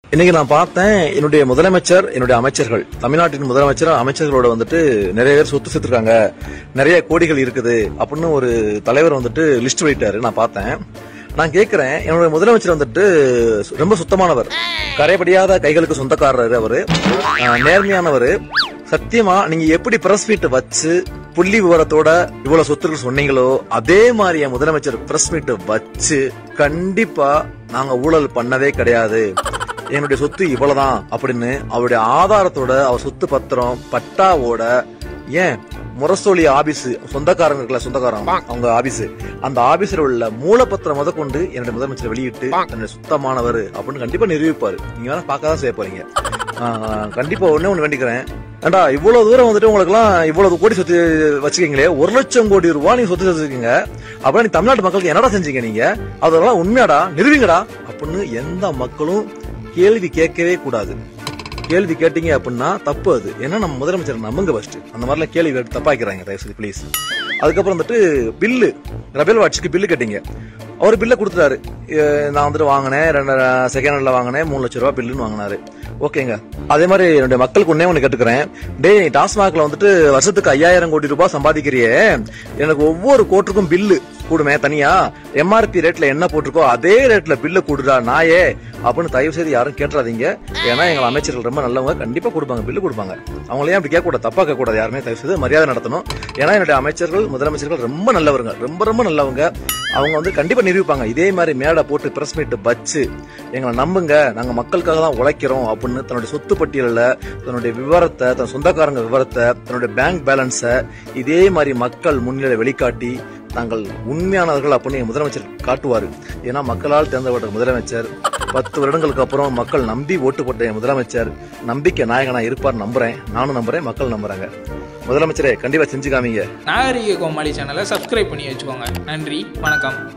இன்னைக்கு நான் பார்த்தேன் என்னுடைய முதலமைச்சர் என்னுடைய அமைச்சர்கள் தமிழ்நாட்டின் முதலமைச்சர் அமைச்சர்களோட வந்துட்டு நிறைய பேர் சொத்து சேர்த்திருக்காங்க நிறைய கோடிகள் இருக்குது அப்படின்னு ஒரு தலைவர் வந்துட்டு லிஸ்ட் வெளியிட்டாரு நான் பார்த்தேன் நான் கேக்குறேன் என்னுடைய முதலமைச்சர் வந்துட்டு ரொம்ப சுத்தமானவர் கரைபடியாத கைகளுக்கு சொந்தக்காரர் அவரு அஹ், நேர்மையானவர் சத்தியமா நீங்க எப்படி பிரஸ் மீட் வச்சு புள்ளி விவரத்தோட இவ்வளவு சொத்துக்கள் சொன்னீங்களோ அதே மாதிரி என் முதலமைச்சர் பிரஸ் மீட் வச்சு கண்டிப்பா நாங்க ஊழல் பண்ணவே கிடையாது என்னுடைய சொத்து இவ்வளவுதான் அப்படின்னு அவருடைய ஆதாரத்தோட அவர் சொத்து பத்திரம் பட்டாவோட ஏன் முரசொலி ஆபீஸ் சொந்தக்காரங்க இருக்குல்ல சொந்தக்காரங்க அவங்க ஆபீஸ் அந்த ஆபீஸ்ல உள்ள மூலப்பத்திரம் முத கொண்டு என்னுடைய முதலமைச்சர் வெளியிட்டு தன்னுடைய சுத்தமானவர் அப்படின்னு கண்டிப்பா நிரூபிப்பாரு நீங்க வேணா பார்க்கதான் செய்ய போறீங்க ஆஹ், கண்டிப்பா ஒண்ணே ஒண்ணு வேண்டிக்கிறேன் ஏண்டா இவ்வளவு தூரம் வந்துட்டு உங்களுக்கு எல்லாம் இவ்வளவு கோடி சொத்து வச்சுக்கீங்களே ஒரு லட்சம் கோடி ரூபாய் நீங்க சொத்து வச்சிருக்கீங்க அப்புறம் நீ தமிழ்நாட்டு மக்களுக்கு என்னடா செஞ்சீங்க நீங்க அதெல்லாம் உண்மையாடா நிறுவீங்கடா அப்படின்னு எந்த மக்களும் கேள்வி கேட்கவே கூடாது கேள்வி கேட்டீங்க அப்படின்னா தப்பு அது ஏன்னா நம்ம முதலமைச்சர் நம்புங்க ஃபர்ஸ்ட் அந்த மாதிரிலாம் கேள்வி கேட்டு தப்பாக்கிறாங்க தயவு செய்து ப்ளீஸ் அதுக்கப்புறம் வந்துட்டு பில்லு ரபேல் வாட்ச்க்கு பில்லு கேட்டீங்க அவர் பில்லை கொடுத்துட்டாரு அஹ் நான் வந்துட்டு வாங்கினேன் ரெண்டு செகண்ட் ஹேண்ட்ல வாங்கினேன் மூணு லட்ச ரூபா பில்லுன்னு வாங்கினாரு ஓகேங்க அதே மாதிரி என்னுடைய மக்களுக்கு ஒன்னே ஒண்ணு கேட்டுக்கிறேன் டேய் டாஸ்மாக்ல வந்துட்டு வருஷத்துக்கு ஐயாயிரம் கோடி ரூபாய் சம்பாதிக்கிறியே எனக்கு ஒவ்வொரு கோட்டுக்கும் பில்லு கூடுமே தனியா எம்ஆர்பி ரேட்ல என்ன போட்டிருக்கோ அதே ரேட்ல பில்லு கூடுடா நாயே அப்படின்னு தயவு செய்து யாரும் கேட்டுறாதீங்க ஏன்னா எங்க அமைச்சர்கள் ரொம்ப நல்லவங்க கண்டிப்பா கொடுப்பாங்க பில்லு கொடுப்பாங்க அவங்களையும் அப்படி கேட்க கூடாது தப்பா கேட்க கூடாது யாருமே தயவு செய்து மரியாதை நடத்தணும் ஏன்னா என்னுடைய அமைச்சர்கள் முதலமைச்சர்கள் ரொம்ப நல்லவங்க ரொம்ப ரொம்ப நல்லவங்க அவங்க வந்து கண்டிப்பா நிரூபிப்பாங்க இதே மாதிரி மேடை போட்டு பிரஸ் மீட் வச்சு எங்களை நம்புங்க நாங்க மக்களுக்காக தான் உழைக்கிறோம் அப்படின்னு தன்னுடைய சொத்து பட்டியலில் தன்னுடைய விவரத்தை தன் சொந்தக்காரங்க விவரத்தை தன்னுடைய பேங்க் பேலன்ஸை இதே மாதிரி மக்கள் முன்னிலை வெளிக்காட்டி தாங்கள் உண்மையானவர்கள் அப்படின்னு எங்க முதலமைச்சர் காட்டுவாரு ஏன்னா மக்களால் தேர்ந்தெடுக்கப்பட்ட முதலமைச்சர் பத்து வருடங்களுக்கு அப்புறம் மக்கள் நம்பி ஓட்டு போட்ட என் முதலமைச்சர் நம்பிக்கை நாயகனா இருப்பார் நம்புறேன் நானும் நம்புறேன் மக்கள் நம்புறாங்க முதலமைச்சரே கண்டிப்பா செஞ்சு காமிங்க நாகரிக கோமாளி சேனலை சப்ஸ்கிரைப் பண்ணி வச்சுக்கோங்க நன்றி வணக்கம்